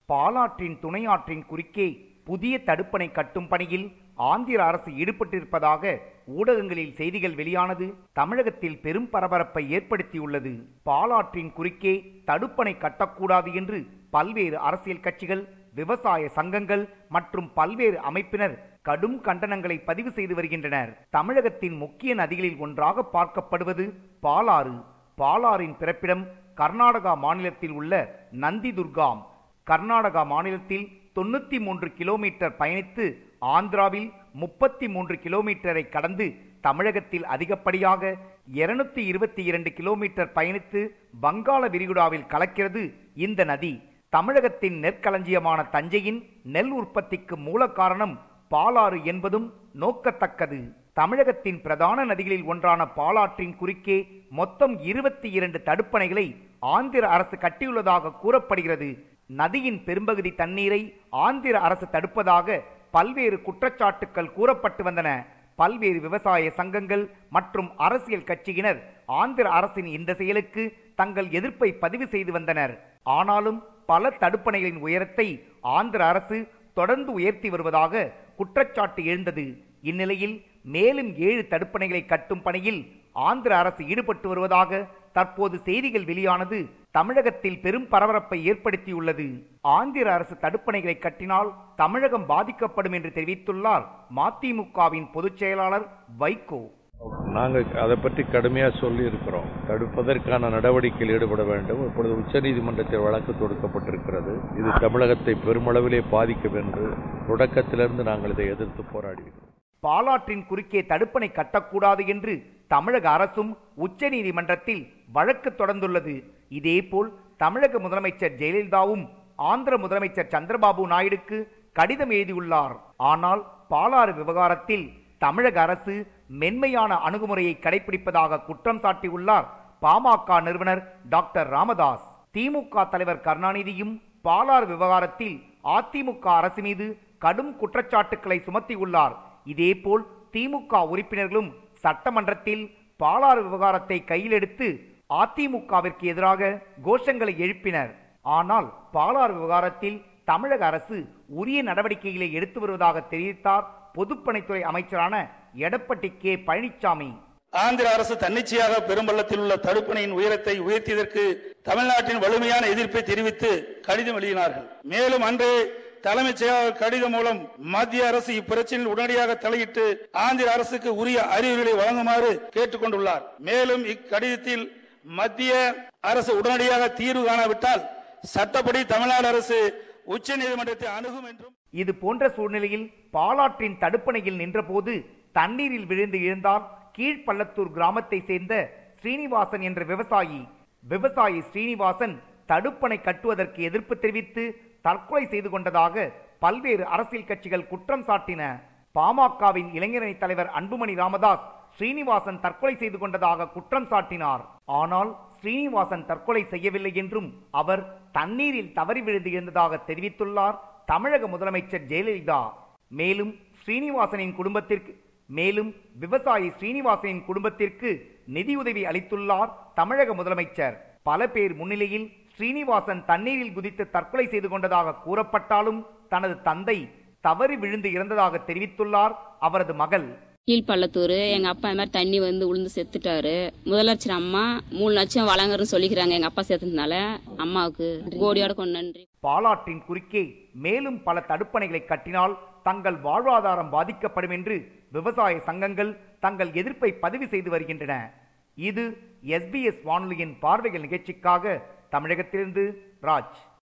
பாலாற்றின் துணையாற்றின் குறுக்கே புதிய தடுப்பணை கட்டும் பணியில் ஆந்திர அரசு ஈடுபட்டிருப்பதாக ஊடகங்களில் செய்திகள் வெளியானது தமிழகத்தில் பெரும் பரபரப்பை ஏற்படுத்தியுள்ளது பாலாற்றின் குறுக்கே தடுப்பணை கட்டக்கூடாது என்று பல்வேறு அரசியல் கட்சிகள் விவசாய சங்கங்கள் மற்றும் பல்வேறு அமைப்பினர் கடும் கண்டனங்களை பதிவு செய்து வருகின்றனர் தமிழகத்தின் முக்கிய நதிகளில் ஒன்றாக பார்க்கப்படுவது பாலாறு பாலாறின் பிறப்பிடம் கர்நாடகா மாநிலத்தில் உள்ள நந்தி துர்காம் கர்நாடகா மாநிலத்தில் தொண்ணூத்தி மூன்று கிலோமீட்டர் பயணித்து ஆந்திராவில் முப்பத்தி மூன்று கிலோமீட்டரை கடந்து தமிழகத்தில் அதிகப்படியாக இருநூத்தி இருபத்தி இரண்டு கிலோமீட்டர் பயணித்து வங்காள விரிகுடாவில் கலக்கிறது இந்த நதி தமிழகத்தின் நெற்களஞ்சியமான தஞ்சையின் நெல் உற்பத்திக்கு மூல காரணம் பாலாறு என்பதும் நோக்கத்தக்கது தமிழகத்தின் பிரதான நதிகளில் ஒன்றான பாலாற்றின் குறுக்கே மொத்தம் இருபத்தி இரண்டு தடுப்பணைகளை ஆந்திர அரசு கட்டியுள்ளதாக கூறப்படுகிறது நதியின் பெரும்பகுதி தண்ணீரை ஆந்திர அரசு தடுப்பதாக பல்வேறு குற்றச்சாட்டுக்கள் கூறப்பட்டு வந்தன பல்வேறு விவசாய சங்கங்கள் மற்றும் அரசியல் கட்சியினர் ஆந்திர அரசின் இந்த செயலுக்கு தங்கள் எதிர்ப்பை பதிவு செய்து வந்தனர் ஆனாலும் பல தடுப்பணைகளின் உயரத்தை ஆந்திர அரசு தொடர்ந்து உயர்த்தி வருவதாக குற்றச்சாட்டு எழுந்தது இந்நிலையில் மேலும் ஏழு தடுப்பணைகளை கட்டும் பணியில் ஆந்திர அரசு ஈடுபட்டு வருவதாக தற்போது செய்திகள் வெளியானது தமிழகத்தில் பெரும் பரபரப்பை ஏற்படுத்தியுள்ளது ஆந்திர அரசு தடுப்பணைகளை கட்டினால் தமிழகம் பாதிக்கப்படும் என்று தெரிவித்துள்ளார் மதிமுகவின் பொதுச் செயலாளர் வைகோ நாங்கள் அதை பற்றி கடுமையாக சொல்லி இருக்கிறோம் தடுப்பதற்கான நடவடிக்கையில் ஈடுபட வேண்டும் இப்பொழுது உச்சநீதிமன்றத்தில் வழக்கு தொடுக்கப்பட்டிருக்கிறது இது தமிழகத்தை பெருமளவிலே பாதிக்கும் என்று தொடக்கத்திலிருந்து நாங்கள் இதை எதிர்த்து போராடியிருக்கிறோம் பாலாற்றின் குறுக்கே தடுப்பணை கட்டக்கூடாது என்று தமிழக அரசும் உச்சநீதிமன்றத்தில் வழக்கு தொடர்ந்துள்ளது இதேபோல் தமிழக முதலமைச்சர் ஜெயலலிதாவும் ஆந்திர முதலமைச்சர் சந்திரபாபு நாயுடுக்கு கடிதம் எழுதியுள்ளார் ஆனால் பாலாறு விவகாரத்தில் தமிழக அரசு மென்மையான அணுகுமுறையை கடைபிடிப்பதாக குற்றம் சாட்டியுள்ளார் பாமக நிறுவனர் டாக்டர் ராமதாஸ் திமுக தலைவர் கருணாநிதியும் பாலாறு விவகாரத்தில் அதிமுக அரசு மீது கடும் குற்றச்சாட்டுக்களை சுமத்தியுள்ளார் இதேபோல் திமுக உறுப்பினர்களும் சட்டமன்றத்தில் பாலாறு விவகாரத்தை கையில் எடுத்து அதிமுகவிற்கு எதிராக கோஷங்களை எழுப்பினர் ஆனால் பாலாறு விவகாரத்தில் தமிழக அரசு உரிய நடவடிக்கைகளை எடுத்து வருவதாக தெரிவித்தார் பொதுப்பணித்துறை அமைச்சரான எடப்பட்டி கே பழனிசாமி ஆந்திர அரசு தன்னிச்சையாக பெரும்பள்ளத்தில் உள்ள தடுப்பணையின் உயரத்தை உயர்த்தியதற்கு தமிழ்நாட்டின் வலிமையான எதிர்ப்பை தெரிவித்து கடிதம் எழுதினார்கள் மேலும் அன்று தலைமைச் செயலாளர் கடிதம் மூலம் மத்திய அரசு இப்பிரச்சனையில் உடனடியாக தலையிட்டு ஆந்திர அரசுக்கு உரிய அறிவுரைகளை வழங்குமாறு கேட்டுக் கொண்டுள்ளார் மேலும் இக்கடிதத்தில் மத்திய அரசு உடனடியாக தீர்வு காணாவிட்டால் சட்டப்படி தமிழ்நாடு அரசு உச்ச நீதிமன்றத்தை அணுகும் என்றும் இது போன்ற சூழ்நிலையில் பாலாற்றின் தடுப்பணையில் நின்றபோது தண்ணீரில் விழுந்து இழந்தார் கீழ்பள்ளத்தூர் கிராமத்தை சேர்ந்த ஸ்ரீனிவாசன் என்ற விவசாயி விவசாயி ஸ்ரீனிவாசன் தடுப்பணை கட்டுவதற்கு எதிர்ப்பு தெரிவித்து தற்கொலை செய்து கொண்டதாக பல்வேறு அரசியல் கட்சிகள் குற்றம் சாட்டின பாமகவின் இளைஞரணி தலைவர் அன்புமணி ராமதாஸ் ஸ்ரீனிவாசன் தற்கொலை செய்து கொண்டதாக குற்றம் சாட்டினார் ஆனால் ஸ்ரீனிவாசன் தற்கொலை செய்யவில்லை என்றும் அவர் தண்ணீரில் தவறி விழுந்து இருந்ததாக தெரிவித்துள்ளார் தமிழக முதலமைச்சர் ஜெயலலிதா மேலும் ஸ்ரீனிவாசனின் குடும்பத்திற்கு மேலும் விவசாயி ஸ்ரீனிவாசனின் குடும்பத்திற்கு நிதியுதவி அளித்துள்ளார் தமிழக முதலமைச்சர் பல பேர் முன்னிலையில் ஸ்ரீனிவாசன் தண்ணீரில் குதித்து தற்கொலை செய்து கொண்டதாக கூறப்பட்டாலும் தனது தந்தை தவறி விழுந்து இறந்ததாக தெரிவித்துள்ளார் அவரது மகள் கீழ்பள்ளத்தூர் எங்க அப்பா இந்த மாதிரி தண்ணி வந்து உளுந்து செத்துட்டாரு முதலமைச்சர் அம்மா மூணு லட்சம் வழங்குறன்னு சொல்லிக்கிறாங்க எங்க அப்பா செத்துனால அம்மாவுக்கு கோடியோட கொண்டு நன்றி பாலாற்றின் குறுக்கே மேலும் பல தடுப்பணைகளை கட்டினால் தங்கள் வாழ்வாதாரம் பாதிக்கப்படும் என்று விவசாய சங்கங்கள் தங்கள் எதிர்ப்பை பதிவு செய்து வருகின்றன இது எஸ்பிஎஸ் வானொலியின் பார்வைகள் நிகழ்ச்சிக்காக தமிழகத்திலிருந்து ராஜ்